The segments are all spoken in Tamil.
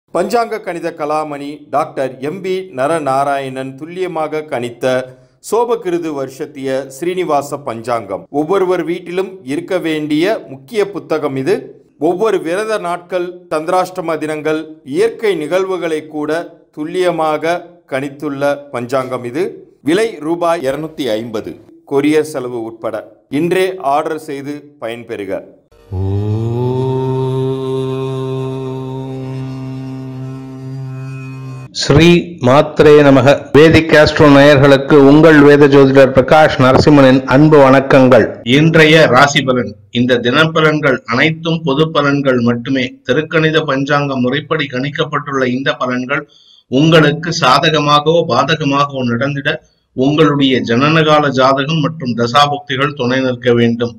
பஞ்சாங்க கணித கலாமணி டாக்டர் எம்பி நரநாராயணன் துல்லியமாக கணித்த சோபகிருது வருஷத்திய ஸ்ரீனிவாச பஞ்சாங்கம் ஒவ்வொருவர் வீட்டிலும் இருக்க வேண்டிய முக்கிய புத்தகம் இது ஒவ்வொரு விரத நாட்கள் சந்திராஷ்டம தினங்கள் இயற்கை நிகழ்வுகளை கூட துல்லியமாக கணித்துள்ள பஞ்சாங்கம் இது விலை ரூபாய் இருநூத்தி ஐம்பது கொரியர் செலவு உட்பட இன்றே ஆர்டர் செய்து பயன்பெறுக ஸ்ரீ மாத்ரே நமக வேதிக் ஆஸ்ட்ரோ நேயர்களுக்கு உங்கள் வேத ஜோதிடர் பிரகாஷ் நரசிம்மனின் அன்பு வணக்கங்கள் இன்றைய ராசி பலன் இந்த தினப்பலன்கள் அனைத்தும் பொது பலன்கள் மட்டுமே திருக்கணித பஞ்சாங்க முறைப்படி கணிக்கப்பட்டுள்ள இந்த பலன்கள் உங்களுக்கு சாதகமாகவோ பாதகமாகவோ நடந்திட உங்களுடைய ஜனனகால ஜாதகம் மற்றும் தசாபுக்திகள் துணை நிற்க வேண்டும்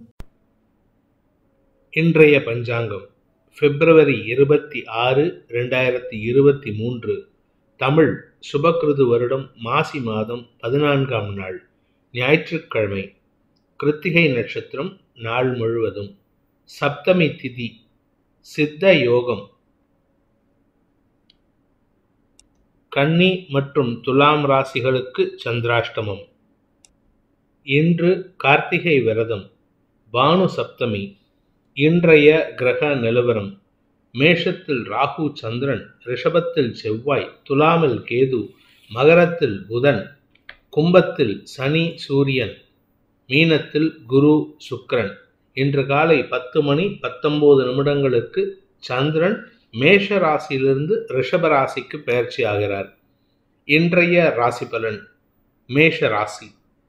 இன்றைய பஞ்சாங்கம் பிப்ரவரி இருபத்தி ஆறு ரெண்டாயிரத்தி இருபத்தி மூன்று தமிழ் சுபக்கிருது வருடம் மாசி மாதம் பதினான்காம் நாள் ஞாயிற்றுக்கிழமை கிருத்திகை நட்சத்திரம் நாள் முழுவதும் சப்தமி திதி சித்த யோகம் கன்னி மற்றும் துலாம் ராசிகளுக்கு சந்திராஷ்டமம் இன்று கார்த்திகை விரதம் பானு சப்தமி இன்றைய கிரக நிலவரம் மேஷத்தில் ராகு சந்திரன் ரிஷபத்தில் செவ்வாய் துலாமில் கேது மகரத்தில் புதன் கும்பத்தில் சனி சூரியன் மீனத்தில் குரு சுக்கிரன் இன்று காலை பத்து மணி பத்தொன்பது நிமிடங்களுக்கு சந்திரன் மேஷ ராசியிலிருந்து ரிஷப ராசிக்கு பயிற்சி ஆகிறார் இன்றைய ராசி பலன் மேஷ ராசி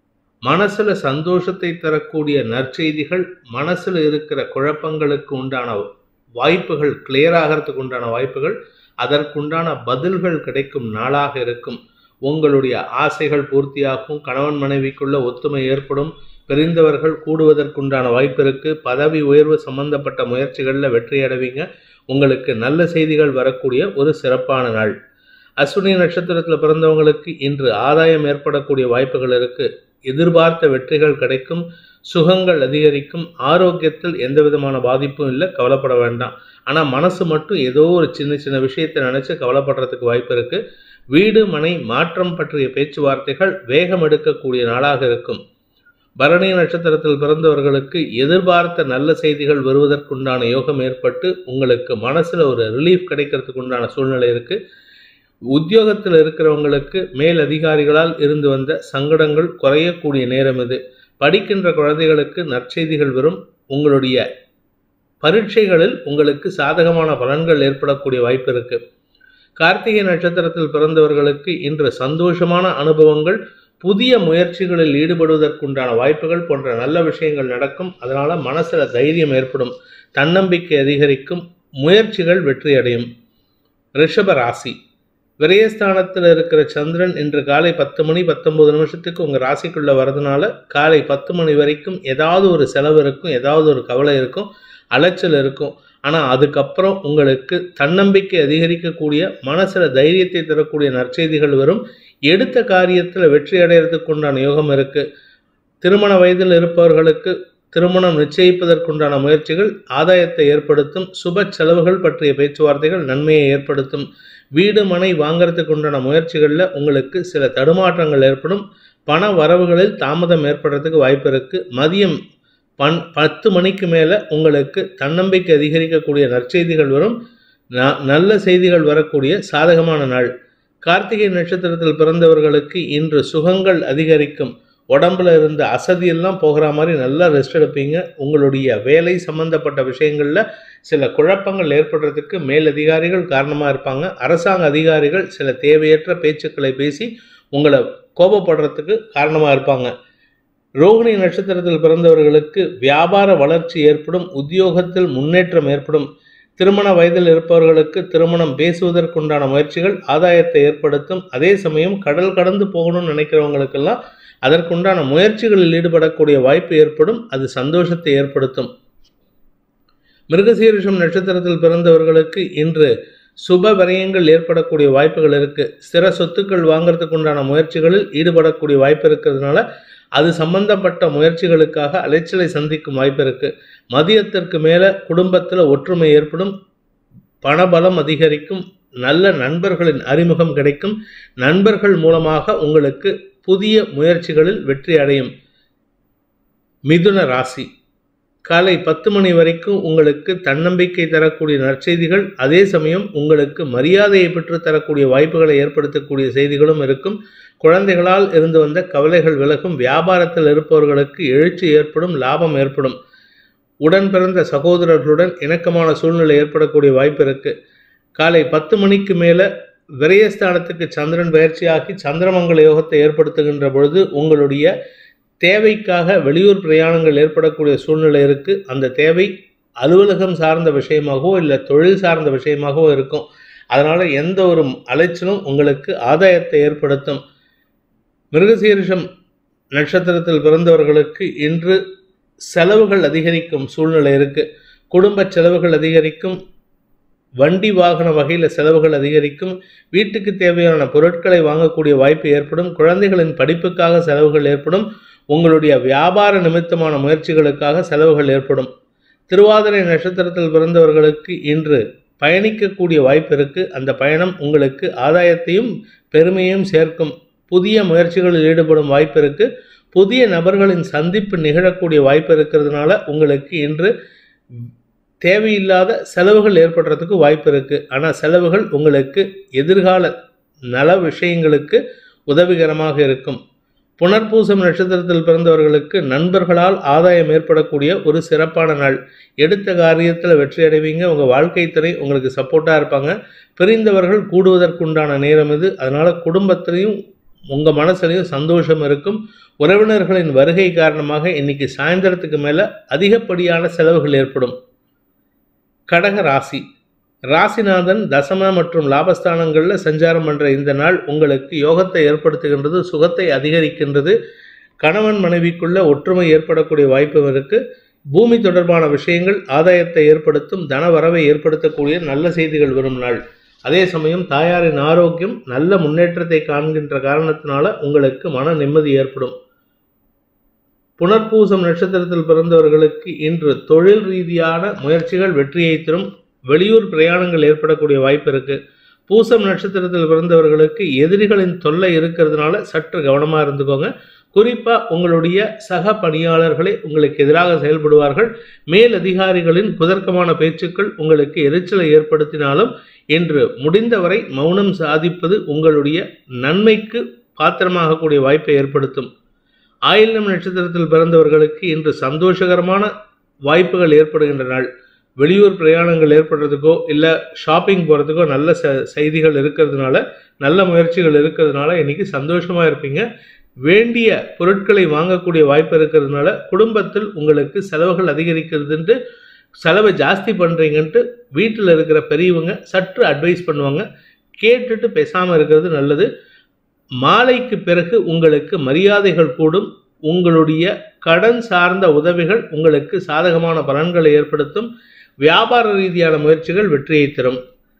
மனசுல சந்தோஷத்தை தரக்கூடிய நற்செய்திகள் மனசுல இருக்கிற குழப்பங்களுக்கு உண்டான வாய்ப்புகள் கிளியர் ஆகிறதுக்கு உண்டான வாய்ப்புகள் அதற்குண்டான பதில்கள் கிடைக்கும் நாளாக இருக்கும் உங்களுடைய ஆசைகள் பூர்த்தியாகும் கணவன் மனைவிக்குள்ள ஒத்துமை ஏற்படும் பிரிந்தவர்கள் கூடுவதற்குண்டான வாய்ப்பு இருக்கு பதவி உயர்வு சம்பந்தப்பட்ட முயற்சிகளில் வெற்றி அடைவீங்க உங்களுக்கு நல்ல செய்திகள் வரக்கூடிய ஒரு சிறப்பான நாள் அஸ்வினி நட்சத்திரத்தில் பிறந்தவங்களுக்கு இன்று ஆதாயம் ஏற்படக்கூடிய வாய்ப்புகள் இருக்கு எதிர்பார்த்த வெற்றிகள் கிடைக்கும் சுகங்கள் அதிகரிக்கும் ஆரோக்கியத்தில் எந்த விதமான பாதிப்பும் இல்லை கவலைப்பட வேண்டாம் ஆனால் மனசு மட்டும் ஏதோ ஒரு சின்ன சின்ன விஷயத்தை நினச்சி கவலைப்படுறதுக்கு வாய்ப்பு இருக்கு வீடு மனை மாற்றம் பற்றிய பேச்சுவார்த்தைகள் வேகம் எடுக்கக்கூடிய நாளாக இருக்கும் பரணி நட்சத்திரத்தில் பிறந்தவர்களுக்கு எதிர்பார்த்த நல்ல செய்திகள் வருவதற்குண்டான யோகம் ஏற்பட்டு உங்களுக்கு மனசுல ஒரு ரிலீஃப் கிடைக்கிறதுக்கு உண்டான சூழ்நிலை இருக்கு உத்தியோகத்தில் இருக்கிறவங்களுக்கு மேல் அதிகாரிகளால் இருந்து வந்த சங்கடங்கள் குறையக்கூடிய நேரம் இது படிக்கின்ற குழந்தைகளுக்கு நற்செய்திகள் வரும் உங்களுடைய பரீட்சைகளில் உங்களுக்கு சாதகமான பலன்கள் ஏற்படக்கூடிய வாய்ப்பு இருக்கு கார்த்திகை நட்சத்திரத்தில் பிறந்தவர்களுக்கு இன்று சந்தோஷமான அனுபவங்கள் புதிய முயற்சிகளில் ஈடுபடுவதற்குண்டான வாய்ப்புகள் போன்ற நல்ல விஷயங்கள் நடக்கும் அதனால மனசுல தைரியம் ஏற்படும் தன்னம்பிக்கை அதிகரிக்கும் முயற்சிகள் வெற்றியடையும் ரிஷப ராசி விரயஸ்தானத்தில் இருக்கிற சந்திரன் இன்று காலை பத்து மணி பத்தொன்பது நிமிஷத்துக்கு உங்கள் ராசிக்குள்ளே வரதுனால காலை பத்து மணி வரைக்கும் ஏதாவது ஒரு செலவு இருக்கும் ஏதாவது ஒரு கவலை இருக்கும் அலைச்சல் இருக்கும் ஆனால் அதுக்கப்புறம் உங்களுக்கு தன்னம்பிக்கை அதிகரிக்கக்கூடிய மனசில் தைரியத்தை தரக்கூடிய நற்செய்திகள் வரும் எடுத்த காரியத்தில் வெற்றி அடைகிறதுக்கு உண்டான யோகம் இருக்குது திருமண வயதில் இருப்பவர்களுக்கு திருமணம் நிச்சயிப்பதற்குண்டான முயற்சிகள் ஆதாயத்தை ஏற்படுத்தும் சுப செலவுகள் பற்றிய பேச்சுவார்த்தைகள் நன்மையை ஏற்படுத்தும் வீடு மனை வாங்கறதுக்கு உண்டான முயற்சிகளில் உங்களுக்கு சில தடுமாற்றங்கள் ஏற்படும் பண வரவுகளில் தாமதம் ஏற்படுறதுக்கு வாய்ப்பு இருக்குது மதியம் பன் பத்து மணிக்கு மேலே உங்களுக்கு தன்னம்பிக்கை அதிகரிக்கக்கூடிய நற்செய்திகள் வரும் ந- நல்ல செய்திகள் வரக்கூடிய சாதகமான நாள் கார்த்திகை நட்சத்திரத்தில் பிறந்தவர்களுக்கு இன்று சுகங்கள் அதிகரிக்கும் உடம்புல இருந்த அசதியெல்லாம் போகிற மாதிரி நல்லா ரெஸ்ட் எடுப்பீங்க உங்களுடைய வேலை சம்பந்தப்பட்ட விஷயங்களில் சில குழப்பங்கள் ஏற்படுறதுக்கு மேலதிகாரிகள் காரணமாக இருப்பாங்க அரசாங்க அதிகாரிகள் சில தேவையற்ற பேச்சுக்களை பேசி உங்களை கோபப்படுறதுக்கு காரணமாக இருப்பாங்க ரோகிணி நட்சத்திரத்தில் பிறந்தவர்களுக்கு வியாபார வளர்ச்சி ஏற்படும் உத்தியோகத்தில் முன்னேற்றம் ஏற்படும் திருமண வயதில் இருப்பவர்களுக்கு திருமணம் பேசுவதற்குண்டான முயற்சிகள் ஆதாயத்தை ஏற்படுத்தும் அதே சமயம் கடல் கடந்து போகணும்னு நினைக்கிறவங்களுக்கெல்லாம் அதற்குண்டான முயற்சிகளில் ஈடுபடக்கூடிய வாய்ப்பு ஏற்படும் அது சந்தோஷத்தை ஏற்படுத்தும் மிருகசீரிஷம் நட்சத்திரத்தில் பிறந்தவர்களுக்கு இன்று சுப விரயங்கள் ஏற்படக்கூடிய வாய்ப்புகள் இருக்கு ஸ்திர சொத்துக்கள் வாங்குறதுக்கு உண்டான முயற்சிகளில் ஈடுபடக்கூடிய வாய்ப்பு இருக்கிறதுனால அது சம்பந்தப்பட்ட முயற்சிகளுக்காக அலைச்சலை சந்திக்கும் வாய்ப்பு இருக்கு மதியத்திற்கு மேல குடும்பத்தில் ஒற்றுமை ஏற்படும் பணபலம் அதிகரிக்கும் நல்ல நண்பர்களின் அறிமுகம் கிடைக்கும் நண்பர்கள் மூலமாக உங்களுக்கு புதிய முயற்சிகளில் வெற்றி அடையும் மிதுன ராசி காலை பத்து மணி வரைக்கும் உங்களுக்கு தன்னம்பிக்கை தரக்கூடிய நற்செய்திகள் அதே சமயம் உங்களுக்கு மரியாதையை பெற்று தரக்கூடிய வாய்ப்புகளை ஏற்படுத்தக்கூடிய செய்திகளும் இருக்கும் குழந்தைகளால் இருந்து வந்த கவலைகள் விலகும் வியாபாரத்தில் இருப்பவர்களுக்கு எழுச்சி ஏற்படும் லாபம் ஏற்படும் உடன் பிறந்த சகோதரர்களுடன் இணக்கமான சூழ்நிலை ஏற்படக்கூடிய வாய்ப்பு இருக்கு காலை பத்து மணிக்கு மேலே விரயஸ்தானத்துக்கு சந்திரன் பயிற்சியாகி சந்திரமங்கல யோகத்தை ஏற்படுத்துகின்ற பொழுது உங்களுடைய தேவைக்காக வெளியூர் பிரயாணங்கள் ஏற்படக்கூடிய சூழ்நிலை இருக்குது அந்த தேவை அலுவலகம் சார்ந்த விஷயமாகவோ இல்லை தொழில் சார்ந்த விஷயமாகவோ இருக்கும் அதனால் எந்த ஒரு அலைச்சலும் உங்களுக்கு ஆதாயத்தை ஏற்படுத்தும் மிருகசீரிஷம் நட்சத்திரத்தில் பிறந்தவர்களுக்கு இன்று செலவுகள் அதிகரிக்கும் சூழ்நிலை இருக்குது குடும்ப செலவுகள் அதிகரிக்கும் வண்டி வாகன வகையில் செலவுகள் அதிகரிக்கும் வீட்டுக்கு தேவையான பொருட்களை வாங்கக்கூடிய வாய்ப்பு ஏற்படும் குழந்தைகளின் படிப்புக்காக செலவுகள் ஏற்படும் உங்களுடைய வியாபார நிமித்தமான முயற்சிகளுக்காக செலவுகள் ஏற்படும் திருவாதிரை நட்சத்திரத்தில் பிறந்தவர்களுக்கு இன்று பயணிக்கக்கூடிய வாய்ப்பு இருக்குது அந்த பயணம் உங்களுக்கு ஆதாயத்தையும் பெருமையும் சேர்க்கும் புதிய முயற்சிகளில் ஈடுபடும் வாய்ப்பு இருக்குது புதிய நபர்களின் சந்திப்பு நிகழக்கூடிய வாய்ப்பு இருக்கிறதுனால உங்களுக்கு இன்று தேவையில்லாத செலவுகள் ஏற்படுறதுக்கு வாய்ப்பு இருக்குது ஆனால் செலவுகள் உங்களுக்கு எதிர்கால நல விஷயங்களுக்கு உதவிகரமாக இருக்கும் புனர்பூசம் நட்சத்திரத்தில் பிறந்தவர்களுக்கு நண்பர்களால் ஆதாயம் ஏற்படக்கூடிய ஒரு சிறப்பான நாள் எடுத்த காரியத்தில் வெற்றி அடைவீங்க உங்கள் வாழ்க்கை துறை உங்களுக்கு சப்போர்ட்டாக இருப்பாங்க பிரிந்தவர்கள் கூடுவதற்குண்டான நேரம் இது அதனால் குடும்பத்திலையும் உங்கள் மனசுலையும் சந்தோஷம் இருக்கும் உறவினர்களின் வருகை காரணமாக இன்னைக்கு சாயந்தரத்துக்கு மேலே அதிகப்படியான செலவுகள் ஏற்படும் கடக ராசி ராசிநாதன் தசம மற்றும் லாபஸ்தானங்களில் சஞ்சாரம் பண்ணுற இந்த நாள் உங்களுக்கு யோகத்தை ஏற்படுத்துகின்றது சுகத்தை அதிகரிக்கின்றது கணவன் மனைவிக்குள்ள ஒற்றுமை ஏற்படக்கூடிய வாய்ப்பும் இருக்கு பூமி தொடர்பான விஷயங்கள் ஆதாயத்தை ஏற்படுத்தும் தன வரவை ஏற்படுத்தக்கூடிய நல்ல செய்திகள் வரும் நாள் அதே சமயம் தாயாரின் ஆரோக்கியம் நல்ல முன்னேற்றத்தை காண்கின்ற காரணத்தினால உங்களுக்கு மன நிம்மதி ஏற்படும் புனர்பூசம் நட்சத்திரத்தில் பிறந்தவர்களுக்கு இன்று தொழில் ரீதியான முயற்சிகள் வெற்றியை தரும் வெளியூர் பிரயாணங்கள் ஏற்படக்கூடிய வாய்ப்பு இருக்கு பூசம் நட்சத்திரத்தில் பிறந்தவர்களுக்கு எதிரிகளின் தொல்லை இருக்கிறதுனால சற்று கவனமாக இருந்துக்கோங்க குறிப்பாக உங்களுடைய சக பணியாளர்களே உங்களுக்கு எதிராக செயல்படுவார்கள் மேல் அதிகாரிகளின் குதர்க்கமான பேச்சுக்கள் உங்களுக்கு எரிச்சலை ஏற்படுத்தினாலும் இன்று முடிந்தவரை மௌனம் சாதிப்பது உங்களுடைய நன்மைக்கு பாத்திரமாகக்கூடிய வாய்ப்பை ஏற்படுத்தும் ஆயில்யம் நட்சத்திரத்தில் பிறந்தவர்களுக்கு இன்று சந்தோஷகரமான வாய்ப்புகள் ஏற்படுகின்ற நாள் வெளியூர் பிரயாணங்கள் ஏற்படுறதுக்கோ இல்லை ஷாப்பிங் போகிறதுக்கோ நல்ல ச செய்திகள் இருக்கிறதுனால நல்ல முயற்சிகள் இருக்கிறதுனால இன்னைக்கு சந்தோஷமாக இருப்பீங்க வேண்டிய பொருட்களை வாங்கக்கூடிய வாய்ப்பு இருக்கிறதுனால குடும்பத்தில் உங்களுக்கு செலவுகள் அதிகரிக்கிறதுன்ட்டு செலவை ஜாஸ்தி பண்ணுறீங்கன்ட்டு வீட்டில் இருக்கிற பெரியவங்க சற்று அட்வைஸ் பண்ணுவாங்க கேட்டுட்டு பேசாமல் இருக்கிறது நல்லது மாலைக்கு பிறகு உங்களுக்கு மரியாதைகள் கூடும் உங்களுடைய கடன் சார்ந்த உதவிகள் உங்களுக்கு சாதகமான பலன்களை ஏற்படுத்தும் வியாபார ரீதியான முயற்சிகள் வெற்றியை தரும்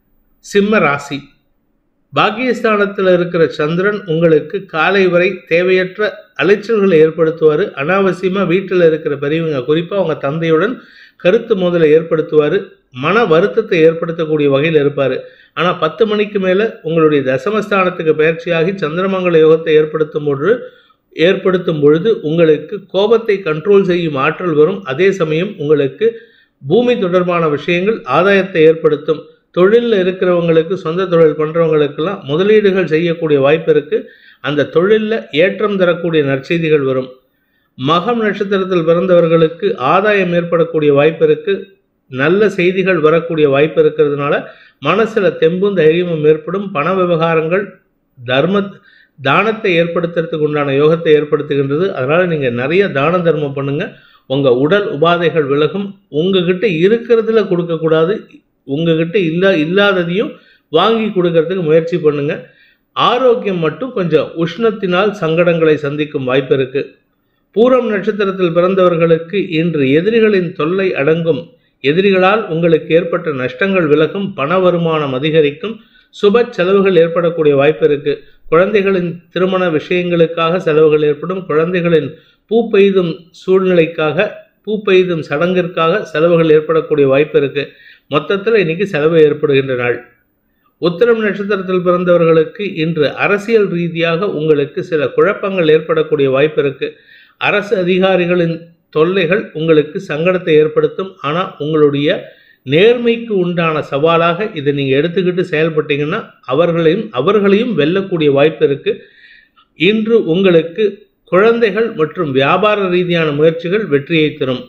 சிம்ம ராசி பாக்கியஸ்தானத்தில் இருக்கிற சந்திரன் உங்களுக்கு காலை வரை தேவையற்ற அலைச்சல்களை ஏற்படுத்துவார் அனாவசியமாக வீட்டில் இருக்கிற பெரியவங்க குறிப்பாக உங்கள் தந்தையுடன் கருத்து மோதலை ஏற்படுத்துவார் மன வருத்தத்தை ஏற்படுத்தக்கூடிய வகையில் இருப்பார் ஆனால் பத்து மணிக்கு மேலே உங்களுடைய தசமஸ்தானத்துக்கு பயிற்சியாகி சந்திரமங்கல யோகத்தை ஏற்படுத்தும் பொழுது ஏற்படுத்தும் பொழுது உங்களுக்கு கோபத்தை கண்ட்ரோல் செய்யும் ஆற்றல் வரும் அதே சமயம் உங்களுக்கு பூமி தொடர்பான விஷயங்கள் ஆதாயத்தை ஏற்படுத்தும் தொழிலில் இருக்கிறவங்களுக்கு சொந்த தொழில் பண்ணுறவங்களுக்கெல்லாம் முதலீடுகள் செய்யக்கூடிய வாய்ப்பு இருக்குது அந்த தொழிலில் ஏற்றம் தரக்கூடிய நற்செய்திகள் வரும் மகம் நட்சத்திரத்தில் பிறந்தவர்களுக்கு ஆதாயம் ஏற்படக்கூடிய வாய்ப்பு இருக்குது நல்ல செய்திகள் வரக்கூடிய வாய்ப்பு இருக்கிறதுனால மனசில் தெம்பும் தைரியமும் ஏற்படும் பண விவகாரங்கள் தர்ம தானத்தை ஏற்படுத்துறதுக்கு உண்டான யோகத்தை ஏற்படுத்துகின்றது அதனால் நீங்கள் நிறைய தான தர்மம் பண்ணுங்கள் உங்கள் உடல் உபாதைகள் விலகும் உங்ககிட்ட இருக்கிறதுல கொடுக்கக்கூடாது உங்ககிட்ட இல்லா இல்லாததையும் வாங்கி கொடுக்கறதுக்கு முயற்சி பண்ணுங்க ஆரோக்கியம் மட்டும் கொஞ்சம் உஷ்ணத்தினால் சங்கடங்களை சந்திக்கும் வாய்ப்பு இருக்கு பூரம் நட்சத்திரத்தில் பிறந்தவர்களுக்கு இன்று எதிரிகளின் தொல்லை அடங்கும் எதிரிகளால் உங்களுக்கு ஏற்பட்ட நஷ்டங்கள் விலகும் பண வருமானம் அதிகரிக்கும் சுப செலவுகள் ஏற்படக்கூடிய வாய்ப்பு இருக்கு குழந்தைகளின் திருமண விஷயங்களுக்காக செலவுகள் ஏற்படும் குழந்தைகளின் பூ பெய்தும் சூழ்நிலைக்காக பூ பெய்தும் சடங்கிற்காக செலவுகள் ஏற்படக்கூடிய வாய்ப்பு இருக்கு மொத்தத்தில் இன்னைக்கு செலவு ஏற்படுகின்ற நாள் உத்திரம் நட்சத்திரத்தில் பிறந்தவர்களுக்கு இன்று அரசியல் ரீதியாக உங்களுக்கு சில குழப்பங்கள் ஏற்படக்கூடிய வாய்ப்பு இருக்கு அரசு அதிகாரிகளின் தொல்லைகள் உங்களுக்கு சங்கடத்தை ஏற்படுத்தும் ஆனால் உங்களுடைய நேர்மைக்கு உண்டான சவாலாக இதை நீங்கள் எடுத்துக்கிட்டு செயல்பட்டீங்கன்னா அவர்களையும் அவர்களையும் வெல்லக்கூடிய வாய்ப்பு இருக்கு இன்று உங்களுக்கு குழந்தைகள் மற்றும் வியாபார ரீதியான முயற்சிகள் வெற்றியை தரும்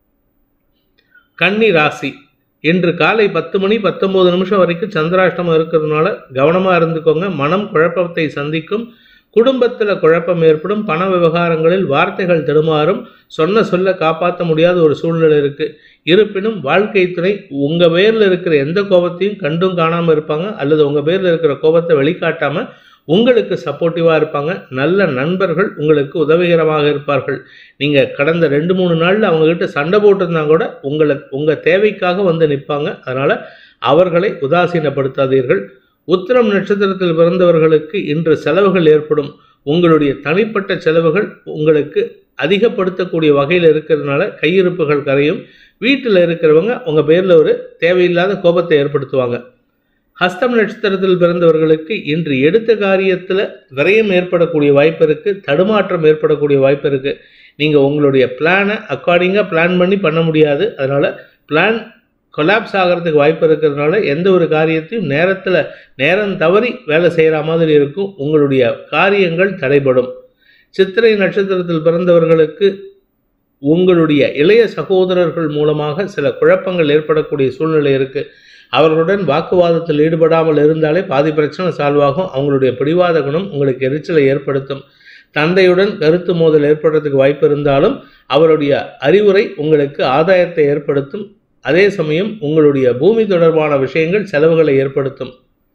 கன்னி ராசி இன்று காலை பத்து மணி பத்தொன்பது நிமிஷம் வரைக்கும் சந்திராஷ்டமம் இருக்கிறதுனால கவனமாக இருந்துக்கோங்க மனம் குழப்பத்தை சந்திக்கும் குடும்பத்தில் குழப்பம் ஏற்படும் பண விவகாரங்களில் வார்த்தைகள் தடுமாறும் சொன்ன சொல்ல காப்பாற்ற முடியாத ஒரு சூழ்நிலை இருக்கு இருப்பினும் வாழ்க்கை துணை உங்க பேர்ல இருக்கிற எந்த கோபத்தையும் கண்டும் காணாம இருப்பாங்க அல்லது உங்க பேர்ல இருக்கிற கோபத்தை வெளிக்காட்டாம உங்களுக்கு சப்போர்ட்டிவா இருப்பாங்க நல்ல நண்பர்கள் உங்களுக்கு உதவிகரமாக இருப்பார்கள் நீங்க கடந்த ரெண்டு மூணு நாள்ல அவங்க கிட்ட சண்டை போட்டிருந்தா கூட உங்களை உங்க தேவைக்காக வந்து நிற்பாங்க அதனால அவர்களை உதாசீனப்படுத்தாதீர்கள் உத்திரம் நட்சத்திரத்தில் பிறந்தவர்களுக்கு இன்று செலவுகள் ஏற்படும் உங்களுடைய தனிப்பட்ட செலவுகள் உங்களுக்கு அதிகப்படுத்தக்கூடிய வகையில் இருக்கிறதுனால கையிருப்புகள் கரையும் வீட்டில் இருக்கிறவங்க உங்கள் பேரில் ஒரு தேவையில்லாத கோபத்தை ஏற்படுத்துவாங்க ஹஸ்தம் நட்சத்திரத்தில் பிறந்தவர்களுக்கு இன்று எடுத்த காரியத்தில் விரயம் ஏற்படக்கூடிய வாய்ப்பு இருக்குது தடுமாற்றம் ஏற்படக்கூடிய வாய்ப்பு இருக்குது நீங்கள் உங்களுடைய பிளானை அக்கார்டிங்காக பிளான் பண்ணி பண்ண முடியாது அதனால் பிளான் கொலாப்ஸ் ஆகிறதுக்கு வாய்ப்பு இருக்கிறதுனால எந்த ஒரு காரியத்தையும் நேரத்தில் நேரம் தவறி வேலை செய்கிற மாதிரி இருக்கும் உங்களுடைய காரியங்கள் தடைபடும் சித்திரை நட்சத்திரத்தில் பிறந்தவர்களுக்கு உங்களுடைய இளைய சகோதரர்கள் மூலமாக சில குழப்பங்கள் ஏற்படக்கூடிய சூழ்நிலை இருக்கு அவர்களுடன் வாக்குவாதத்தில் ஈடுபடாமல் இருந்தாலே பாதி பிரச்சனை சால்வ் ஆகும் அவங்களுடைய பிடிவாத குணம் உங்களுக்கு எரிச்சலை ஏற்படுத்தும் தந்தையுடன் கருத்து மோதல் ஏற்படுறதுக்கு வாய்ப்பு இருந்தாலும் அவருடைய அறிவுரை உங்களுக்கு ஆதாயத்தை ஏற்படுத்தும் அதே சமயம் உங்களுடைய பூமி தொடர்பான விஷயங்கள் செலவுகளை ஏற்படுத்தும்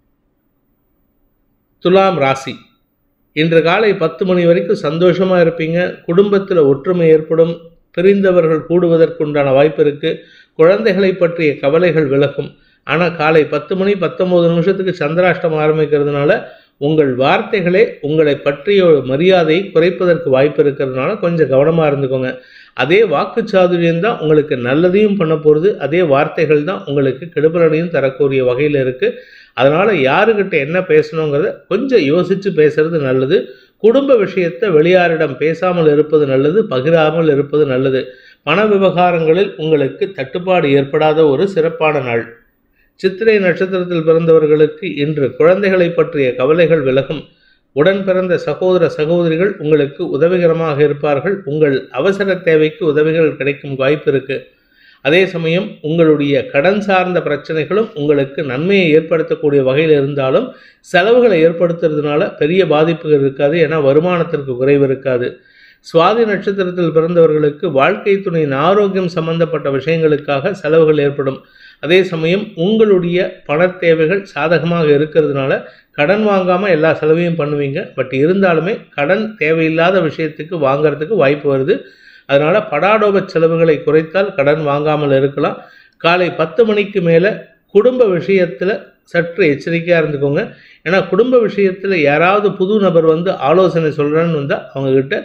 துலாம் ராசி இன்று காலை பத்து மணி வரைக்கும் சந்தோஷமா இருப்பீங்க குடும்பத்தில் ஒற்றுமை ஏற்படும் பிரிந்தவர்கள் கூடுவதற்குண்டான வாய்ப்பு இருக்கு குழந்தைகளை பற்றிய கவலைகள் விலகும் ஆனால் காலை பத்து மணி பத்தொன்பது நிமிஷத்துக்கு சந்திராஷ்டம் ஆரம்பிக்கிறதுனால உங்கள் வார்த்தைகளே உங்களை பற்றிய ஒரு மரியாதையை குறைப்பதற்கு வாய்ப்பு இருக்கிறதுனால கொஞ்சம் கவனமாக இருந்துக்கோங்க அதே வாக்குச்சாதுரியம் தான் உங்களுக்கு நல்லதையும் பண்ண போகிறது அதே வார்த்தைகள் தான் உங்களுக்கு கெடுபலனையும் தரக்கூடிய வகையில் இருக்குது அதனால் யாருக்கிட்ட என்ன பேசணுங்கிறத கொஞ்சம் யோசித்து பேசுறது நல்லது குடும்ப விஷயத்தை வெளியாரிடம் பேசாமல் இருப்பது நல்லது பகிராமல் இருப்பது நல்லது பண விவகாரங்களில் உங்களுக்கு தட்டுப்பாடு ஏற்படாத ஒரு சிறப்பான நாள் சித்திரை நட்சத்திரத்தில் பிறந்தவர்களுக்கு இன்று குழந்தைகளை பற்றிய கவலைகள் விலகும் உடன் பிறந்த சகோதர சகோதரிகள் உங்களுக்கு உதவிகரமாக இருப்பார்கள் உங்கள் அவசர தேவைக்கு உதவிகள் கிடைக்கும் வாய்ப்பு இருக்கு அதே சமயம் உங்களுடைய கடன் சார்ந்த பிரச்சனைகளும் உங்களுக்கு நன்மையை ஏற்படுத்தக்கூடிய வகையில் இருந்தாலும் செலவுகளை ஏற்படுத்துறதுனால பெரிய பாதிப்புகள் இருக்காது ஏன்னா வருமானத்திற்கு குறைவு இருக்காது சுவாதி நட்சத்திரத்தில் பிறந்தவர்களுக்கு வாழ்க்கை துணையின் ஆரோக்கியம் சம்பந்தப்பட்ட விஷயங்களுக்காக செலவுகள் ஏற்படும் அதே சமயம் உங்களுடைய பண தேவைகள் சாதகமாக இருக்கிறதுனால கடன் வாங்காமல் எல்லா செலவையும் பண்ணுவீங்க பட் இருந்தாலுமே கடன் தேவையில்லாத விஷயத்துக்கு வாங்குறதுக்கு வாய்ப்பு வருது அதனால் படாடோப செலவுகளை குறைத்தால் கடன் வாங்காமல் இருக்கலாம் காலை பத்து மணிக்கு மேலே குடும்ப விஷயத்தில் சற்று எச்சரிக்கையாக இருந்துக்கோங்க ஏன்னா குடும்ப விஷயத்தில் யாராவது புது நபர் வந்து ஆலோசனை சொல்கிறேன்னு வந்தால் அவங்கக்கிட்ட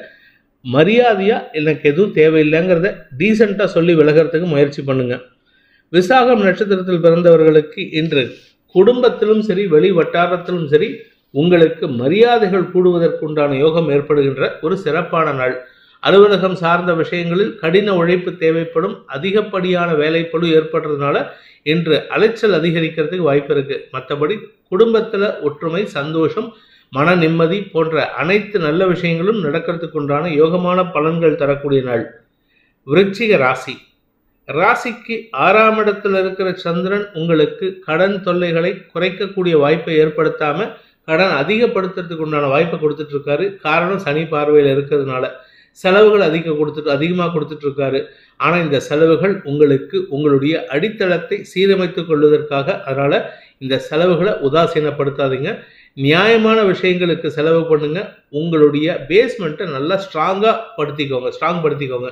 மரியாதையாக எனக்கு எதுவும் தேவையில்லைங்கிறத டீசெண்டாக சொல்லி விலகிறதுக்கு முயற்சி பண்ணுங்கள் விசாகம் நட்சத்திரத்தில் பிறந்தவர்களுக்கு இன்று குடும்பத்திலும் சரி வெளி வட்டாரத்திலும் சரி உங்களுக்கு மரியாதைகள் கூடுவதற்குண்டான யோகம் ஏற்படுகின்ற ஒரு சிறப்பான நாள் அலுவலகம் சார்ந்த விஷயங்களில் கடின உழைப்பு தேவைப்படும் அதிகப்படியான வேலைப்பளு ஏற்படுறதுனால இன்று அலைச்சல் அதிகரிக்கிறதுக்கு வாய்ப்பு இருக்கு மற்றபடி குடும்பத்தில் ஒற்றுமை சந்தோஷம் மன நிம்மதி போன்ற அனைத்து நல்ல விஷயங்களும் நடக்கிறதுக்கு உண்டான யோகமான பலன்கள் தரக்கூடிய நாள் விருச்சிக ராசி ராசிக்கு ஆறாம் இடத்துல இருக்கிற சந்திரன் உங்களுக்கு கடன் தொல்லைகளை குறைக்கக்கூடிய வாய்ப்பை ஏற்படுத்தாம கடன் அதிகப்படுத்துறதுக்கு உண்டான வாய்ப்பை கொடுத்துட்டு இருக்காரு காரணம் சனி பார்வையில் இருக்கிறதுனால செலவுகள் அதிக கொடுத்துட்டு அதிகமாக கொடுத்துட்டு இருக்காரு ஆனால் இந்த செலவுகள் உங்களுக்கு உங்களுடைய அடித்தளத்தை சீரமைத்துக் கொள்வதற்காக அதனால இந்த செலவுகளை உதாசீனப்படுத்தாதீங்க நியாயமான விஷயங்களுக்கு செலவு பண்ணுங்க உங்களுடைய பேஸ்மெண்ட்டை நல்லா ஸ்ட்ராங்காக படுத்திக்கோங்க ஸ்ட்ராங் படுத்திக்கோங்க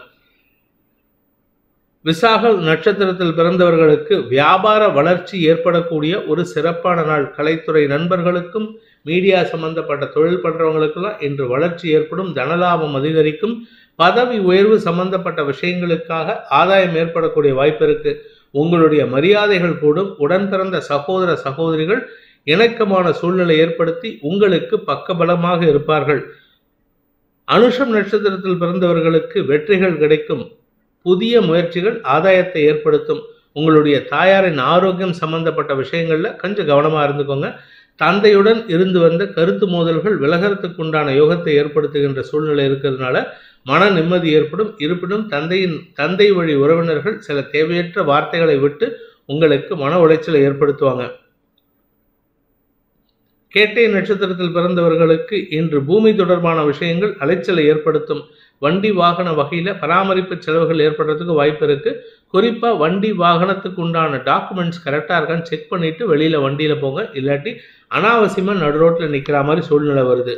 விசாக நட்சத்திரத்தில் பிறந்தவர்களுக்கு வியாபார வளர்ச்சி ஏற்படக்கூடிய ஒரு சிறப்பான நாள் கலைத்துறை நண்பர்களுக்கும் மீடியா சம்பந்தப்பட்ட தொழில் பண்றவங்களுக்கெல்லாம் இன்று வளர்ச்சி ஏற்படும் தனலாபம் அதிகரிக்கும் பதவி உயர்வு சம்பந்தப்பட்ட விஷயங்களுக்காக ஆதாயம் ஏற்படக்கூடிய வாய்ப்பு இருக்கு உங்களுடைய மரியாதைகள் கூடும் உடன் பிறந்த சகோதர சகோதரிகள் இணக்கமான சூழ்நிலை ஏற்படுத்தி உங்களுக்கு பக்கபலமாக இருப்பார்கள் அனுஷம் நட்சத்திரத்தில் பிறந்தவர்களுக்கு வெற்றிகள் கிடைக்கும் புதிய முயற்சிகள் ஆதாயத்தை ஏற்படுத்தும் உங்களுடைய தாயாரின் ஆரோக்கியம் சம்பந்தப்பட்ட விஷயங்கள்ல கொஞ்சம் கவனமா இருந்துக்கோங்க தந்தையுடன் இருந்து வந்த கருத்து மோதல்கள் விலகறதுக்கு உண்டான யோகத்தை ஏற்படுத்துகின்ற சூழ்நிலை இருக்கிறதுனால மன நிம்மதி ஏற்படும் இருப்பினும் தந்தையின் தந்தை வழி உறவினர்கள் சில தேவையற்ற வார்த்தைகளை விட்டு உங்களுக்கு மன உளைச்சலை ஏற்படுத்துவாங்க கேட்டை நட்சத்திரத்தில் பிறந்தவர்களுக்கு இன்று பூமி தொடர்பான விஷயங்கள் அலைச்சலை ஏற்படுத்தும் வண்டி வாகன வகையில பராமரிப்பு செலவுகள் ஏற்படுறதுக்கு வாய்ப்பு இருக்கு குறிப்பா வண்டி வாகனத்துக்கு உண்டான டாக்குமெண்ட்ஸ் கரெக்டா இருக்கான்னு செக் பண்ணிட்டு வெளியில வண்டியில போங்க இல்லாட்டி அனாவசியமா நடு ரோட்ல நிக்கிற மாதிரி சூழ்நிலை வருது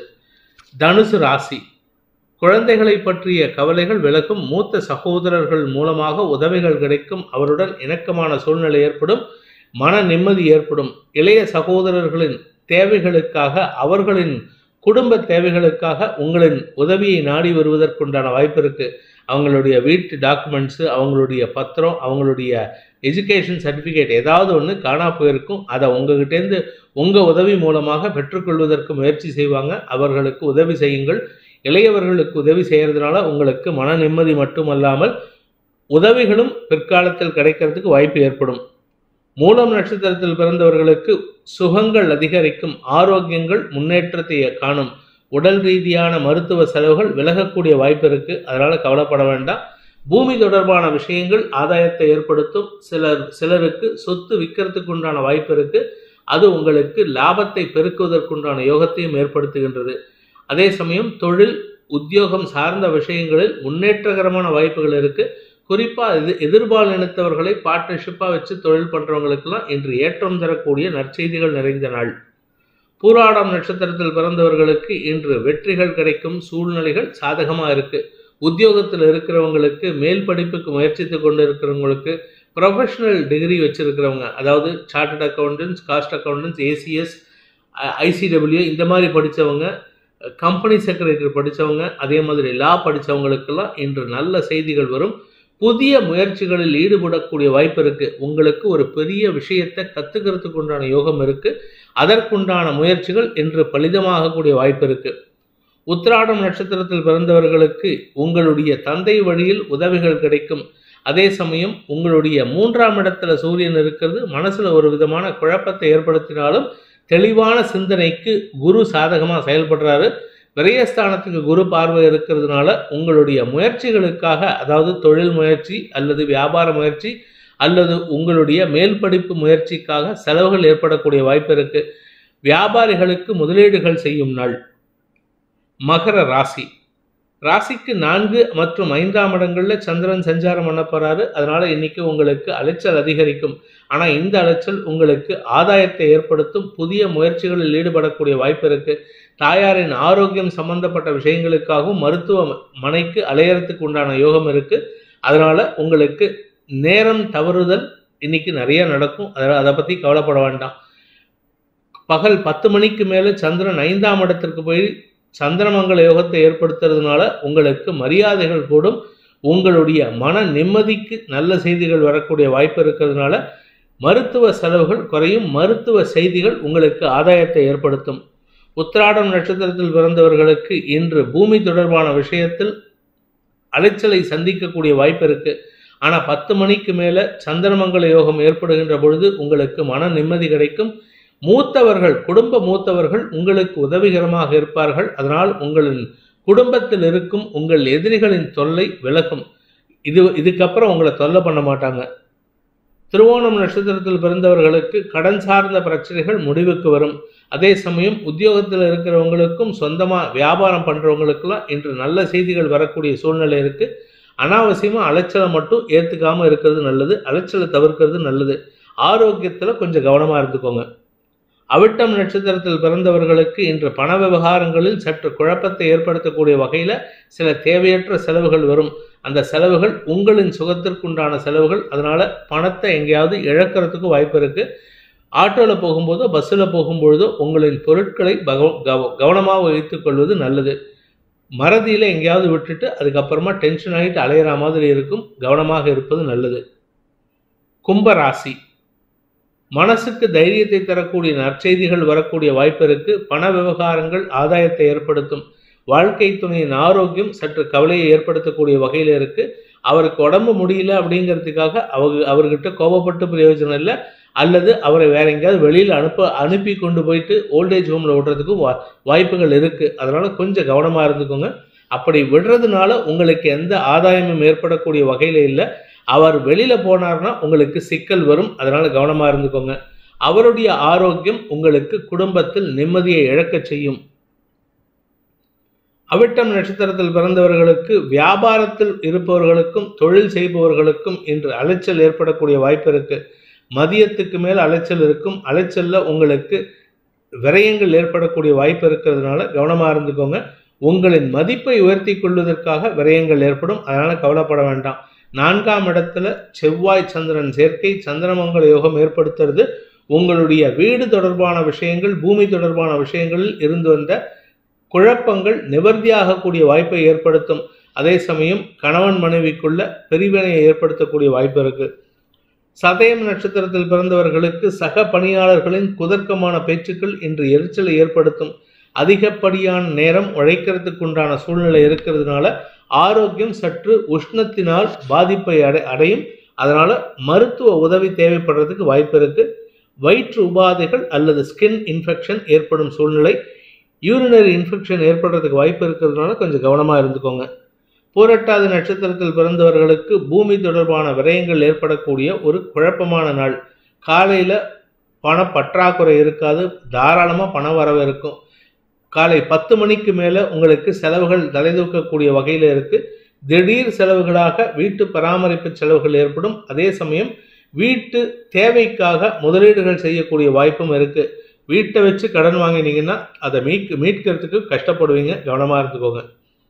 தனுசு ராசி குழந்தைகளை பற்றிய கவலைகள் விலகும் மூத்த சகோதரர்கள் மூலமாக உதவிகள் கிடைக்கும் அவருடன் இணக்கமான சூழ்நிலை ஏற்படும் மன நிம்மதி ஏற்படும் இளைய சகோதரர்களின் தேவைகளுக்காக அவர்களின் குடும்ப தேவைகளுக்காக உங்களின் உதவியை நாடி வருவதற்குண்டான வாய்ப்பு இருக்கு அவங்களுடைய வீட்டு டாக்குமெண்ட்ஸு அவங்களுடைய பத்திரம் அவங்களுடைய எஜுகேஷன் சர்டிஃபிகேட் ஏதாவது ஒன்று காணா போயிருக்கும் அதை உங்ககிட்டேருந்து உங்கள் உதவி மூலமாக பெற்றுக்கொள்வதற்கு முயற்சி செய்வாங்க அவர்களுக்கு உதவி செய்யுங்கள் இளையவர்களுக்கு உதவி செய்கிறதுனால உங்களுக்கு மன நிம்மதி மட்டுமல்லாமல் உதவிகளும் பிற்காலத்தில் கிடைக்கிறதுக்கு வாய்ப்பு ஏற்படும் மூலம் நட்சத்திரத்தில் பிறந்தவர்களுக்கு சுகங்கள் அதிகரிக்கும் ஆரோக்கியங்கள் முன்னேற்றத்தை காணும் உடல் ரீதியான மருத்துவ செலவுகள் விலகக்கூடிய வாய்ப்பு இருக்கு அதனால கவலைப்பட வேண்டாம் பூமி தொடர்பான விஷயங்கள் ஆதாயத்தை ஏற்படுத்தும் சிலர் சிலருக்கு சொத்து விற்கிறதுக்கு உண்டான வாய்ப்பு இருக்கு அது உங்களுக்கு லாபத்தை பெருக்குவதற்குண்டான யோகத்தையும் ஏற்படுத்துகின்றது அதே சமயம் தொழில் உத்தியோகம் சார்ந்த விஷயங்களில் முன்னேற்றகரமான வாய்ப்புகள் இருக்கு குறிப்பாக இது எதிர்பால் இனத்தவர்களை பார்ட்னர்ஷிப்பாக வச்சு தொழில் பண்ணுறவங்களுக்கெல்லாம் இன்று ஏற்றம் தரக்கூடிய நற்செய்திகள் நிறைந்த நாள் பூராடம் நட்சத்திரத்தில் பிறந்தவர்களுக்கு இன்று வெற்றிகள் கிடைக்கும் சூழ்நிலைகள் சாதகமாக இருக்கு உத்தியோகத்தில் இருக்கிறவங்களுக்கு மேல் படிப்புக்கு முயற்சித்து கொண்டு இருக்கிறவங்களுக்கு ப்ரொஃபஷனல் டிகிரி வச்சிருக்கிறவங்க அதாவது chartered accountants cost accountants ACS ICW இந்த மாதிரி படித்தவங்க கம்பெனி செக்ரட்டரி படித்தவங்க அதே மாதிரி லா படித்தவங்களுக்கெல்லாம் இன்று நல்ல செய்திகள் வரும் புதிய முயற்சிகளில் ஈடுபடக்கூடிய வாய்ப்பு இருக்கு உங்களுக்கு ஒரு பெரிய விஷயத்தை கத்துக்கிறதுக்கு உண்டான யோகம் இருக்கு அதற்குண்டான முயற்சிகள் இன்று பலிதமாகக்கூடிய வாய்ப்பு இருக்கு உத்திராடம் நட்சத்திரத்தில் பிறந்தவர்களுக்கு உங்களுடைய தந்தை வழியில் உதவிகள் கிடைக்கும் அதே சமயம் உங்களுடைய மூன்றாம் இடத்துல சூரியன் இருக்கிறது மனசுல ஒரு விதமான குழப்பத்தை ஏற்படுத்தினாலும் தெளிவான சிந்தனைக்கு குரு சாதகமாக செயல்படுறாரு விரயஸ்தானத்துக்கு குரு பார்வை இருக்கிறதுனால உங்களுடைய முயற்சிகளுக்காக அதாவது தொழில் முயற்சி அல்லது வியாபார முயற்சி அல்லது உங்களுடைய மேல் படிப்பு முயற்சிக்காக செலவுகள் ஏற்படக்கூடிய வாய்ப்பு இருக்கு வியாபாரிகளுக்கு முதலீடுகள் செய்யும் நாள் மகர ராசி ராசிக்கு நான்கு மற்றும் ஐந்தாம் இடங்கள்ல சந்திரன் சஞ்சாரம் பண்ண போறாரு அதனால இன்னைக்கு உங்களுக்கு அலைச்சல் அதிகரிக்கும் ஆனா இந்த அலைச்சல் உங்களுக்கு ஆதாயத்தை ஏற்படுத்தும் புதிய முயற்சிகளில் ஈடுபடக்கூடிய வாய்ப்பு இருக்கு தாயாரின் ஆரோக்கியம் சம்பந்தப்பட்ட விஷயங்களுக்காகவும் மருத்துவமனைக்கு அலையறதுக்கு உண்டான யோகம் இருக்கு அதனால உங்களுக்கு நேரம் தவறுதல் இன்னைக்கு நிறைய நடக்கும் அதை அதை பத்தி கவலைப்பட வேண்டாம் பகல் பத்து மணிக்கு மேல சந்திரன் ஐந்தாம் இடத்திற்கு போய் சந்திரமங்கல யோகத்தை ஏற்படுத்துறதுனால உங்களுக்கு மரியாதைகள் கூடும் உங்களுடைய மன நிம்மதிக்கு நல்ல செய்திகள் வரக்கூடிய வாய்ப்பு இருக்கிறதுனால மருத்துவ செலவுகள் குறையும் மருத்துவ செய்திகள் உங்களுக்கு ஆதாயத்தை ஏற்படுத்தும் உத்திராடம் நட்சத்திரத்தில் பிறந்தவர்களுக்கு இன்று பூமி தொடர்பான விஷயத்தில் அலைச்சலை சந்திக்கக்கூடிய வாய்ப்பு இருக்கு ஆனால் பத்து மணிக்கு மேலே சந்திரமங்கல யோகம் ஏற்படுகின்ற பொழுது உங்களுக்கு மன நிம்மதி கிடைக்கும் மூத்தவர்கள் குடும்ப மூத்தவர்கள் உங்களுக்கு உதவிகரமாக இருப்பார்கள் அதனால் உங்களின் குடும்பத்தில் இருக்கும் உங்கள் எதிரிகளின் தொல்லை விலகும் இது இதுக்கப்புறம் உங்களை தொல்லை பண்ண மாட்டாங்க திருவோணம் நட்சத்திரத்தில் பிறந்தவர்களுக்கு கடன் சார்ந்த பிரச்சனைகள் முடிவுக்கு வரும் அதே சமயம் உத்தியோகத்தில் இருக்கிறவங்களுக்கும் சொந்தமாக வியாபாரம் பண்ணுறவங்களுக்கெல்லாம் இன்று நல்ல செய்திகள் வரக்கூடிய சூழ்நிலை இருக்கு அனாவசியமாக அலைச்சலை மட்டும் ஏற்றுக்காமல் இருக்கிறது நல்லது அலைச்சலை தவிர்க்கிறது நல்லது ஆரோக்கியத்தில் கொஞ்சம் கவனமாக இருந்துக்கோங்க அவிட்டம் நட்சத்திரத்தில் பிறந்தவர்களுக்கு இன்று பண விவகாரங்களில் சற்று குழப்பத்தை ஏற்படுத்தக்கூடிய வகையில் சில தேவையற்ற செலவுகள் வரும் அந்த செலவுகள் உங்களின் சுகத்திற்குண்டான செலவுகள் அதனால பணத்தை எங்கேயாவது இழக்கிறதுக்கு வாய்ப்பு இருக்கு ஆட்டோவில் போகும்போதோ பஸ்ஸில் போகும்பொழுதோ உங்களின் பொருட்களை கவனமாக வைத்துக் கொள்வது நல்லது மறதியில் எங்கேயாவது விட்டுட்டு அதுக்கப்புறமா டென்ஷன் ஆகிட்டு அலையிற மாதிரி இருக்கும் கவனமாக இருப்பது நல்லது கும்பராசி மனசுக்கு தைரியத்தை தரக்கூடிய நற்செய்திகள் வரக்கூடிய வாய்ப்பு இருக்கு பண விவகாரங்கள் ஆதாயத்தை ஏற்படுத்தும் வாழ்க்கை துணையின் ஆரோக்கியம் சற்று கவலையை ஏற்படுத்தக்கூடிய வகையில் இருக்கு அவருக்கு உடம்பு முடியல அப்படிங்கிறதுக்காக அவங்க அவர்கிட்ட கோபப்பட்டு பிரயோஜனம் இல்லை அல்லது அவரை வேற எங்கேயாவது வெளியில் அனுப்ப அனுப்பி கொண்டு போயிட்டு ஓல்டேஜ் ஹோமில் விடுறதுக்கு வா வாய்ப்புகள் இருக்குது அதனால் கொஞ்சம் கவனமாக இருந்துக்கோங்க அப்படி விடுறதுனால உங்களுக்கு எந்த ஆதாயமும் ஏற்படக்கூடிய வகையில் இல்லை அவர் வெளியில் போனார்னா உங்களுக்கு சிக்கல் வரும் அதனால் கவனமாக இருந்துக்கோங்க அவருடைய ஆரோக்கியம் உங்களுக்கு குடும்பத்தில் நிம்மதியை இழக்கச் செய்யும் அவிட்டம் நட்சத்திரத்தில் பிறந்தவர்களுக்கு வியாபாரத்தில் இருப்பவர்களுக்கும் தொழில் செய்பவர்களுக்கும் இன்று அலைச்சல் ஏற்படக்கூடிய வாய்ப்பு இருக்கு மதியத்துக்கு மேல் அலைச்சல் இருக்கும் அலைச்சல்ல உங்களுக்கு விரயங்கள் ஏற்படக்கூடிய வாய்ப்பு இருக்கிறதுனால கவனமாக இருந்துக்கோங்க உங்களின் மதிப்பை உயர்த்தி கொள்வதற்காக விரயங்கள் ஏற்படும் அதனால கவலைப்பட வேண்டாம் நான்காம் இடத்துல செவ்வாய் சந்திரன் சேர்க்கை சந்திரமங்கல யோகம் ஏற்படுத்துறது உங்களுடைய வீடு தொடர்பான விஷயங்கள் பூமி தொடர்பான விஷயங்களில் இருந்து வந்த குழப்பங்கள் நிவர்த்தியாகக்கூடிய வாய்ப்பை ஏற்படுத்தும் அதே சமயம் கணவன் மனைவிக்குள்ள பிரிவினையை ஏற்படுத்தக்கூடிய வாய்ப்பு இருக்கு சதயம் நட்சத்திரத்தில் பிறந்தவர்களுக்கு சக பணியாளர்களின் குதர்க்கமான பேச்சுக்கள் இன்று எரிச்சலை ஏற்படுத்தும் அதிகப்படியான நேரம் உழைக்கிறதுக்கு உண்டான சூழ்நிலை இருக்கிறதுனால ஆரோக்கியம் சற்று உஷ்ணத்தினால் பாதிப்பை அடை அடையும் அதனால மருத்துவ உதவி தேவைப்படுறதுக்கு வாய்ப்பு இருக்கு வயிற்று உபாதைகள் அல்லது ஸ்கின் இன்ஃபெக்ஷன் ஏற்படும் சூழ்நிலை யூரினரி இன்ஃபெக்ஷன் ஏற்படுறதுக்கு வாய்ப்பு இருக்கிறதுனால கொஞ்சம் கவனமாக இருந்துக்கோங்க பூரட்டாதி நட்சத்திரத்தில் பிறந்தவர்களுக்கு பூமி தொடர்பான விரயங்கள் ஏற்படக்கூடிய ஒரு குழப்பமான நாள் காலையில் பண பற்றாக்குறை இருக்காது தாராளமாக பண வரவு இருக்கும் காலை பத்து மணிக்கு மேலே உங்களுக்கு செலவுகள் தலைதூக்கக்கூடிய வகையில் இருக்குது திடீர் செலவுகளாக வீட்டு பராமரிப்பு செலவுகள் ஏற்படும் அதே சமயம் வீட்டு தேவைக்காக முதலீடுகள் செய்யக்கூடிய வாய்ப்பும் இருக்குது வீட்டை வச்சு கடன் வாங்கினீங்கன்னா அதை மீட்க மீட்கிறதுக்கு கஷ்டப்படுவீங்க கவனமாக இருந்துக்கோங்க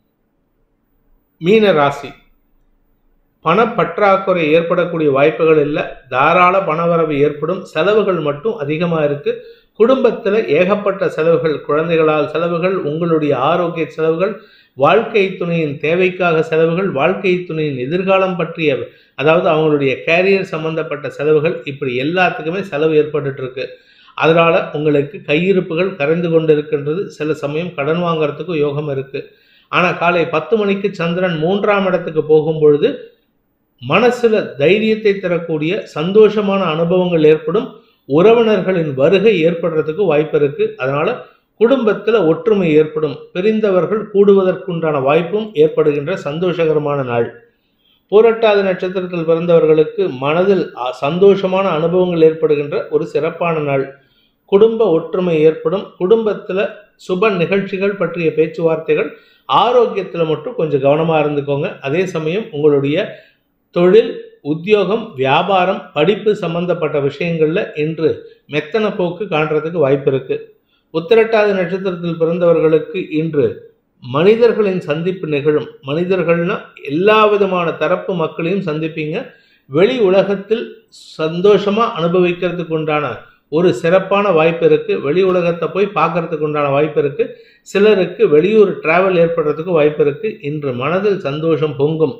மீன ராசி பணப்பற்றாக்குறை ஏற்படக்கூடிய வாய்ப்புகள் இல்லை தாராள பணவரவு ஏற்படும் செலவுகள் மட்டும் அதிகமாக இருக்கு குடும்பத்தில் ஏகப்பட்ட செலவுகள் குழந்தைகளால் செலவுகள் உங்களுடைய ஆரோக்கிய செலவுகள் வாழ்க்கை துணையின் தேவைக்காக செலவுகள் வாழ்க்கை துணையின் எதிர்காலம் பற்றிய அதாவது அவங்களுடைய கேரியர் சம்பந்தப்பட்ட செலவுகள் இப்படி எல்லாத்துக்குமே செலவு ஏற்பட்டுட்டு இருக்கு அதனால உங்களுக்கு கையிருப்புகள் கரைந்து கொண்டு இருக்கின்றது சில சமயம் கடன் வாங்குறதுக்கும் யோகம் இருக்கு ஆனால் காலை பத்து மணிக்கு சந்திரன் மூன்றாம் இடத்துக்கு போகும் பொழுது மனசுல தைரியத்தை தரக்கூடிய சந்தோஷமான அனுபவங்கள் ஏற்படும் உறவினர்களின் வருகை ஏற்படுறதுக்கு வாய்ப்பு இருக்கு அதனால குடும்பத்தில் ஒற்றுமை ஏற்படும் பிரிந்தவர்கள் கூடுவதற்குண்டான வாய்ப்பும் ஏற்படுகின்ற சந்தோஷகரமான நாள் பூரட்டாதி நட்சத்திரத்தில் பிறந்தவர்களுக்கு மனதில் அ- சந்தோஷமான அனுபவங்கள் ஏற்படுகின்ற ஒரு சிறப்பான நாள் குடும்ப ஒற்றுமை ஏற்படும் குடும்பத்தில் சுப நிகழ்ச்சிகள் பற்றிய பேச்சுவார்த்தைகள் ஆரோக்கியத்தில் மட்டும் கொஞ்சம் கவனமாக இருந்துக்கோங்க அதே சமயம் உங்களுடைய தொழில் உத்தியோகம் வியாபாரம் படிப்பு சம்பந்தப்பட்ட விஷயங்களில் இன்று மெத்தன போக்கு காண்றதுக்கு வாய்ப்பு இருக்கு உத்திரட்டாதி நட்சத்திரத்தில் பிறந்தவர்களுக்கு இன்று மனிதர்களின் சந்திப்பு நிகழும் மனிதர்கள்னா எல்லா விதமான தரப்பு மக்களையும் சந்திப்பீங்க வெளி உலகத்தில் சந்தோஷமா அனுபவிக்கிறதுக்கு உண்டான ஒரு சிறப்பான வாய்ப்பு இருக்கு வெளி உலகத்தை போய் பார்க்கறதுக்கு உண்டான வாய்ப்பு இருக்கு சிலருக்கு வெளியூர் டிராவல் ஏற்படுறதுக்கு வாய்ப்பு இருக்கு இன்று மனதில் சந்தோஷம் பொங்கும்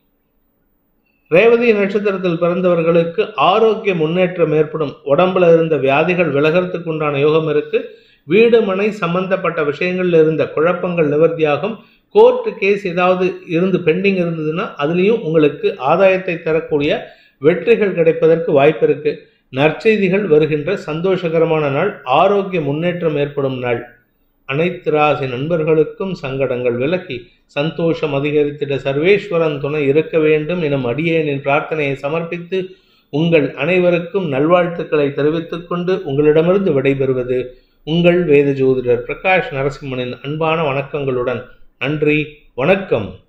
ரேவதி நட்சத்திரத்தில் பிறந்தவர்களுக்கு ஆரோக்கிய முன்னேற்றம் ஏற்படும் உடம்புல இருந்த வியாதிகள் விலகிறதுக்கு உண்டான யோகம் இருக்கு வீடு மனை சம்பந்தப்பட்ட விஷயங்கள்ல இருந்த குழப்பங்கள் நிவர்த்தியாகும் கோர்ட்டு கேஸ் ஏதாவது இருந்து பெண்டிங் இருந்ததுன்னா அதுலேயும் உங்களுக்கு ஆதாயத்தை தரக்கூடிய வெற்றிகள் கிடைப்பதற்கு வாய்ப்பு இருக்கு நற்செய்திகள் வருகின்ற சந்தோஷகரமான நாள் ஆரோக்கிய முன்னேற்றம் ஏற்படும் நாள் அனைத்து ராசி நண்பர்களுக்கும் சங்கடங்கள் விலகி சந்தோஷம் அதிகரித்திட சர்வேஸ்வரன் துணை இருக்க வேண்டும் எனும் அடியேனின் பிரார்த்தனையை சமர்ப்பித்து உங்கள் அனைவருக்கும் நல்வாழ்த்துக்களை தெரிவித்துக் கொண்டு உங்களிடமிருந்து விடைபெறுவது உங்கள் வேத ஜோதிடர் பிரகாஷ் நரசிம்மனின் அன்பான வணக்கங்களுடன் நன்றி வணக்கம்